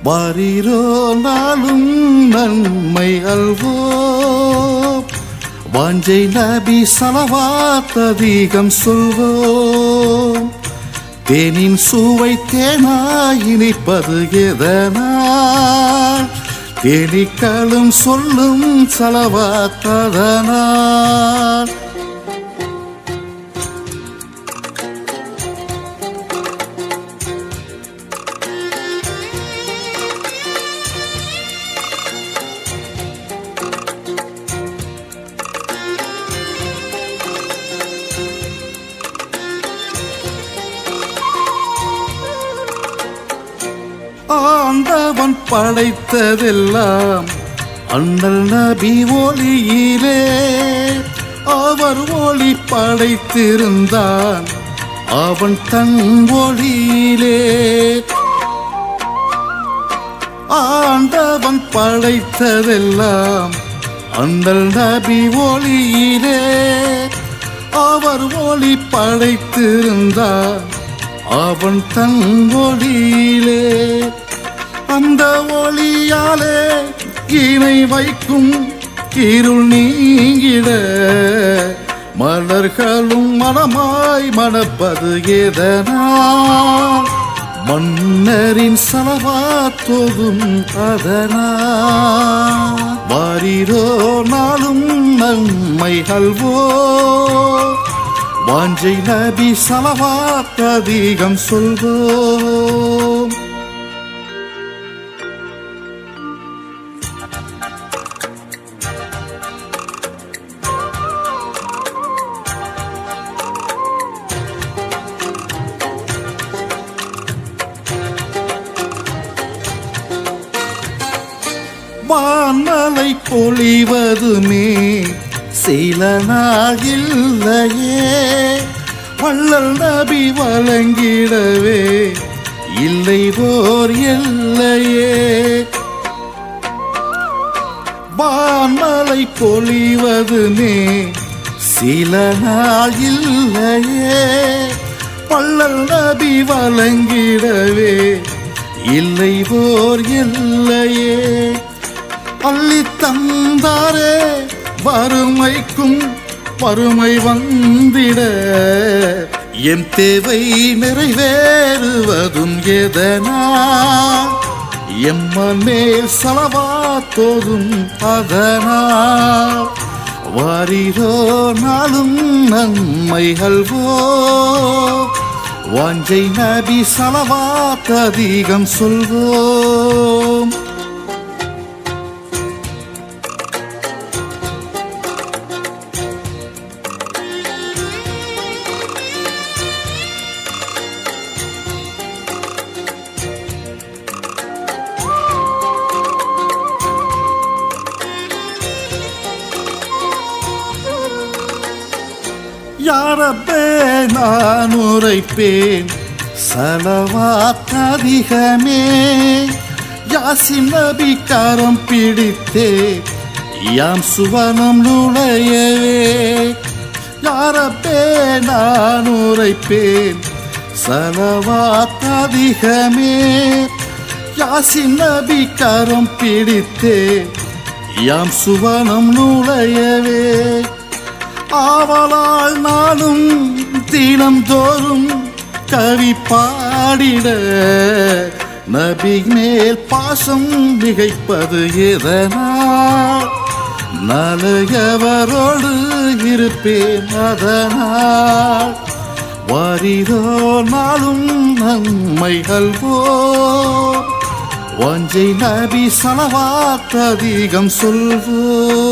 வாரீரோ நாளும் நன்மை அல்வோ வாஞ்சை நபி சலவாத் அதிகம் சொல்வோம் தேனின் சுவை தேனாய் இனிப்பது எதனால் தேனிக்களும் சொல்லும் சலவாத்ததனால் ஆண்டவன் படைத்ததெல்லாம் அண்ணல் நபி ஒளியிலே அவர் ஒளி படைத்திருந்தான் அவன் தன் ஒளியிலே ஆண்டவன் படைத்ததெல்லாம் அண்ணல் நபி ஒளியிலே அவர் ஒளி படைத்திருந்தார் அவன் தன் ஒளியிலே அந்த ஒளியாலே இணை வைக்கும் இருள் நீங்கிட மலர்களும் மனமாய் மணப்பது எதனால் மன்னரின் சலவாத்தோதும் அதனால் வாரிரோ நாளும் நன்மை அல்வோ வாஞ்சை நபி சலவாத் அதிகம் சொல்வோம் வான்மலை பொழிவதுமே சில நாள் இல்லையே வள்ளல் நபி வழங்கிடவே இல்லை ஓர் எல்லையே வான்மலை பொழிவதுமே சில நாள் இல்லையே பள்ளல் நபி வழங்கிடவே இல்லை ஓர் எல்லையே அள்ளி தந்தாரே வறுமைக்கும் வறுமை வந்திட என் தேவை நிறைவேறுவதும் எதனால் எம்மன் மேல் சலவாத்தோதும் அதனால் வாரிரோ நாளும் நன்மை அல்வோ வாஞ்சை நபி சலவாத் அதிகம் சொல்வோம் யாரப்பே நான் உரைப்பேன் சலவாத் அதிகமே யாசின் நபி கரம் பிடித்தே யாம் சுவனம் நுழையவே யாரப்பே நான் உரைப்பேன் சலவாத் அதிகமே யாசின் நபி கரம் பிடித்தே யாம் சுவனம் நுழையவே ஆவலால் நாளும் தினம் தோறும் கவி பாடிட நபி மேல் பாசம் மிகைப்பது எதனால் நலையவரோடு இருப்பேன் அதனால் வாரிதோ நாளும் நன்மைகள்வோ வாஞ்சை நபி சலவாத் அதிகம் சொல்வோம்